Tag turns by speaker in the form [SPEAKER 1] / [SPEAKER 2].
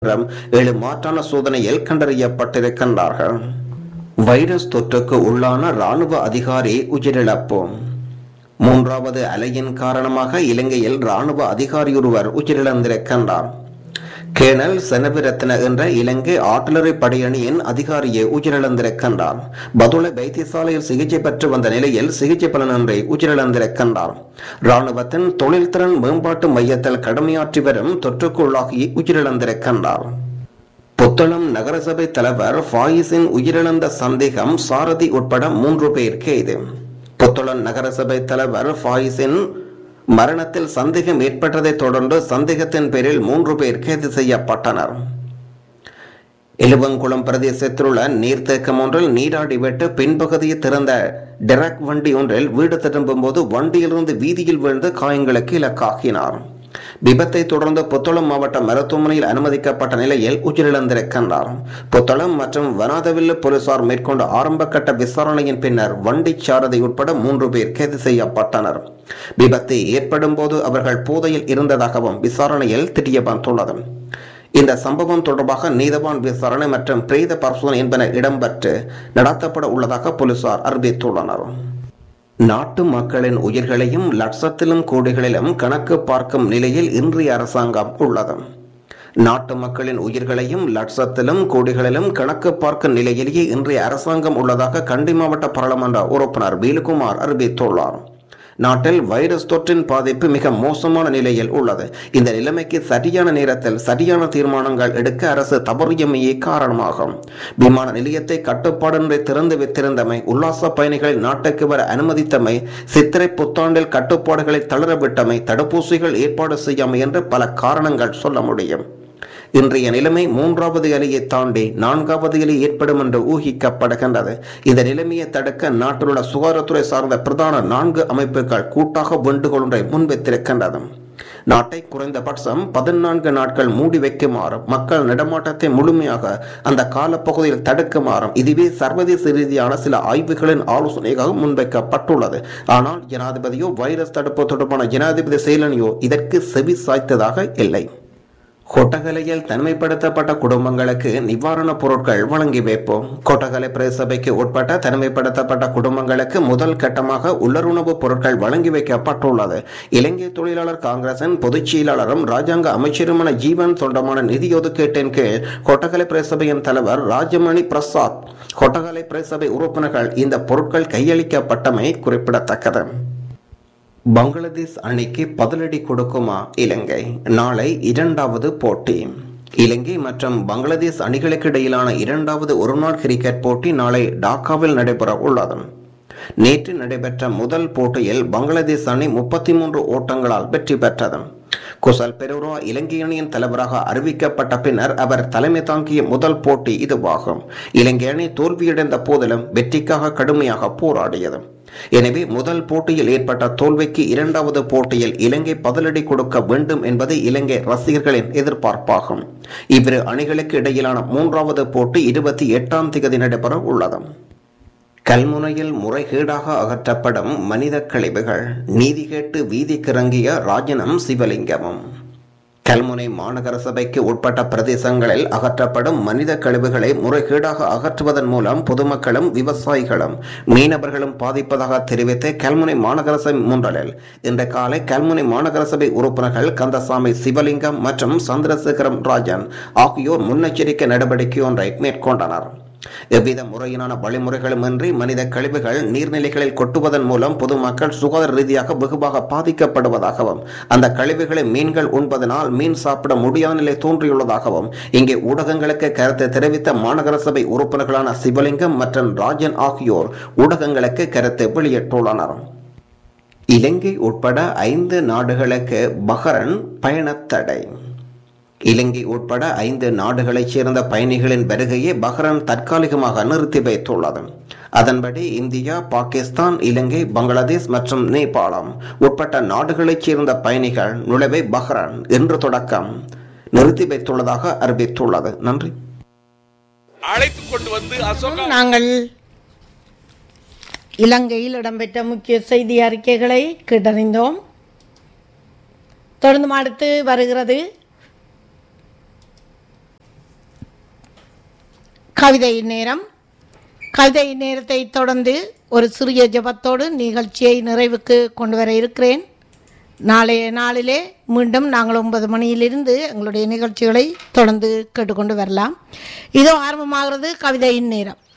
[SPEAKER 1] ஏழு மாற்றான சோதனையில் கண்டறியப்பட்டிருக்கின்றார்கள் வைரஸ் தொற்றுக்கு உள்ளான ராணுவ அதிகாரி உயிரிழப்பு மூன்றாவது அலையின் காரணமாக இலங்கையில் ராணுவ அதிகாரியொருவர் உயிரிழந்திருக்கின்றார் கேணல் செனவிரத்ன என்ற இலங்கை ஆர்டிலரி படையணியின் அதிகாரியை உயிரிழந்திருக்கின்றார் பதுளை வைத்தியசாலையில் சிகிச்சை பெற்று வந்த நிலையில் சிகிச்சை பலனின்றி உயிரிழந்திருக்கின்றார் ராணுவத்தின் தொழில்திறன் மேம்பாட்டு மையத்தில் கடமையாற்றி வரும் தொற்றுக்குள்ளாகி உயிரிழந்திருக்கின்றார் புத்தளம் நகரசபை தலைவர் ஃபாயிஸின் உயிரிழந்த சந்தேகம் சாரதி உட்பட மூன்று பேர் கைது புத்தளம் நகரசபை தலைவர் ஃபாயிஸின் மரணத்தில் சந்தேகம் ஏற்பட்டதைத் தொடர்ந்து சந்தேகத்தின் பேரில் மூன்று பேர் கைது செய்யப்பட்டனர் எலுவங்குளம் பிரதேசத்திலுள்ள நீர்த்தேக்கம் ஒன்றில் நீராடி விட்டு பின்பகுதியில் திறந்த டெரக் வண்டி ஒன்றில் வீடு திரும்பும் போது வண்டியிலிருந்து வீதியில் விழுந்து காயங்களுக்கு இலக்காகினார் விபத்தை தொடர்ந்து புத்தளம் மாவட்ட மருத்துவமனையில் அனுமதிக்கப்பட்ட நிலையில் உயிரிழந்திருக்கின்றார் புத்தளம் மற்றும் வனாதவில்லு போலீசார் மேற்கொண்ட ஆரம்ப கட்ட விசாரணையின் பின்னர் வண்டி சாரதி உட்பட மூன்று பேர் கைது செய்யப்பட்டனர் விபத்து ஏற்படும் போது அவர்கள் போதையில் இருந்ததாகவும் விசாரணையில் தெரிய வந்துள்ளது இந்த சம்பவம் தொடர்பாக நீதவான் விசாரணை மற்றும் பிரேத பரிசோதனை என்பன இடம்பெற்று நடத்தப்பட உள்ளதாக போலீசார் அறிவித்துள்ளனர் நாட்டு மக்களின் உயிர்களையும் லட்சத்திலும் கோடிகளிலும் கணக்கு பார்க்கும் நிலையில் இன்றைய அரசாங்கம் உள்ளது நாட்டு மக்களின் உயிர்களையும் லட்சத்திலும் கோடிகளிலும் கணக்கு பார்க்கும் நிலையிலேயே இன்றைய அரசாங்கம் உள்ளதாக கண்டி மாவட்ட பாராளுமன்ற உறுப்பினர் வேலுகுமார் அறிவித்துள்ளார் நாட்டில் வைரஸ் தொற்றின் பாதிப்பு மிக மோசமான நிலையில் உள்ளது இந்த நிலைமைக்கு சரியான நேரத்தில் சரியான தீர்மானங்கள் எடுக்க அரசு தவறியமையே காரணமாகும் விமான நிலையத்தை கட்டுப்பாடின்றி திறந்து வைத்திருந்தமை உல்லாச பயணிகளை நாட்டுக்கு வர அனுமதித்தமை சித்திரை புத்தாண்டில் கட்டுப்பாடுகளை தளரவிட்டமை தடுப்பூசிகள் ஏற்பாடு செய்யாமை என்று பல காரணங்கள் சொல்ல முடியும் இன்றைய நிலைமை மூன்றாவது அலையை தாண்டி நான்காவது அலை ஏற்படும் என்று ஊகிக்கப்படுகின்றது இந்த நிலைமையை தடுக்க நாட்டிலுள்ள சுகாதாரத்துறை சார்ந்த பிரதான நான்கு அமைப்புகள் கூட்டாக வேண்டுகோள் ஒன்றை முன்வைத்திருக்கின்றது நாட்டை குறைந்தபட்சம் பதினான்கு நாட்கள் மூடி வைக்குமாறும் மக்கள் நடமாட்டத்தை முழுமையாக அந்த காலப்பகுதியில் தடுக்குமாறும் இதுவே சர்வதேச ரீதியான சில ஆய்வுகளின் ஆலோசனையாக முன்வைக்கப்பட்டுள்ளது ஆனால் ஜனாதிபதியோ வைரஸ் தடுப்பு தொடர்பான ஜனாதிபதி செயலனியோ இதற்கு செவி சாய்த்ததாக இல்லை கொட்டகலையில் தனிமைப்படுத்தப்பட்ட குடும்பங்களுக்கு நிவாரணப் பொருட்கள் வழங்கி வைப்போம் கொட்டகலை பிரதேசபைக்கு உட்பட்ட தனிமைப்படுத்தப்பட்ட குடும்பங்களுக்கு முதல் கட்டமாக உள்ளுணவுப் பொருட்கள் வழங்கி வைக்கப்பட்டுள்ளது இலங்கை தொழிலாளர் காங்கிரசின் பொதுச் செயலாளரும் ராஜாங்க அமைச்சருமான ஜீவன் தொண்டமான நிதி ஒதுக்கீட்டின் கீழ் கொட்டகலை பிரதேசபையின் தலைவர் ராஜமணி பிரசாத் கொட்டகலை பிரதேசபை உறுப்பினர்கள் இந்த பொருட்கள் கையளிக்கப்பட்டமை குறிப்பிடத்தக்கது பங்களாதேஷ் அணிக்கு பதிலடி கொடுக்குமா இலங்கை நாளை இரண்டாவது போட்டி இலங்கை மற்றும் பங்களாதேஷ் அணிகளுக்கு இடையிலான இரண்டாவது ஒருநாள் கிரிக்கெட் போட்டி நாளை டாக்காவில் நடைபெற உள்ளது நேற்று நடைபெற்ற முதல் போட்டியில் பங்களாதேஷ் அணி முப்பத்தி மூன்று ஓட்டங்களால் வெற்றி பெற்றது குசல் பெரூரா இலங்கை அணியின் தலைவராக அறிவிக்கப்பட்ட பின்னர் அவர் தலைமை தாங்கிய முதல் போட்டி இதுவாகும் இலங்கை அணி தோல்வியடைந்த போதிலும் வெற்றிக்காக கடுமையாக போராடியது எனவே முதல் போட்டியில் ஏற்பட்ட தோல்விக்கு இரண்டாவது போட்டியில் இலங்கை பதிலடி கொடுக்க வேண்டும் என்பது இலங்கை ரசிகர்களின் எதிர்பார்ப்பாகும் இவ்விரு அணிகளுக்கு இடையிலான மூன்றாவது போட்டி இருபத்தி எட்டாம் தேதி நடைபெற உள்ளது கல்முனையில் முறைகேடாக அகற்றப்படும் மனித கழிவுகள் நீதி கேட்டு வீதிக்கிறங்கிய ராஜனம் சிவலிங்கமும் கல்முனை மாநகர சபைக்கு உட்பட்ட பிரதேசங்களில் அகற்றப்படும் மனித கழிவுகளை முறைகேடாக அகற்றுவதன் மூலம் பொதுமக்களும் விவசாயிகளும் மீனவர்களும் பாதிப்பதாக தெரிவித்து கல்முனை மாநகர சபை முன்றலில் இன்று காலை கல்முனை மாநகர சபை உறுப்பினர்கள் கந்தசாமி சிவலிங்கம் மற்றும் சந்திரசேகரம் ராஜன் ஆகியோர் முன்னெச்சரிக்கை நடவடிக்கை ஒன்றை மேற்கொண்டனர் எவ்வித முறையிலான வழிமுறைகளுமின்றி மனித கழிவுகள் நீர்நிலைகளில் கொட்டுவதன் மூலம் பொதுமக்கள் சுகாதார ரீதியாக வெகுவாக பாதிக்கப்படுவதாகவும் அந்த கழிவுகளை மீன்கள் உண்பதனால் மீன் சாப்பிட முடியாத நிலை தோன்றியுள்ளதாகவும் இங்கே ஊடகங்களுக்கு கருத்து தெரிவித்த மாநகர சபை உறுப்பினர்களான சிவலிங்கம் மற்றும் ராஜன் ஆகியோர் ஊடகங்களுக்கு கருத்து வெளியிட்டுள்ளனர் இலங்கை உட்பட ஐந்து நாடுகளுக்கு பஹரன் பயணத்தடை இலங்கை உட்பட ஐந்து நாடுகளைச் சேர்ந்த பயணிகளின் வருகையை பஹ்ரைன் தற்காலிகமாக நிறுத்தி வைத்துள்ளது அதன்படி இந்தியா பாகிஸ்தான் இலங்கை பங்களாதேஷ் மற்றும் நேபாளம் உட்பட்ட நாடுகளைச் சேர்ந்த பயணிகள் நுழைவை பஹ்ரைன் இன்று தொடக்கம் நிறுத்தி வைத்துள்ளதாக அறிவித்துள்ளது நன்றி
[SPEAKER 2] அழைத்து கொண்டு வந்து அசோகா
[SPEAKER 3] நாங்கள் இலங்கையில் இடம்பெற்ற முக்கிய செய்தி அறிக்கைகளை கேட்டறிந்தோம் தொடர்ந்து அடுத்து வருகிறது கவிதை நேரம் கவிதை நேரத்தை தொடர்ந்து ஒரு சிறிய ஜெபத்தோடு நிகழ்ச்சியை நிறைவுக்கு கொண்டு வர இருக்கிறேன் நாளைய நாளிலே மீண்டும் நாங்கள் ஒன்பது மணியிலிருந்து எங்களுடைய நிகழ்ச்சிகளை தொடர்ந்து கேட்டுக்கொண்டு வரலாம் இதோ ஆரம்பமாகிறது கவிதையின் நேரம்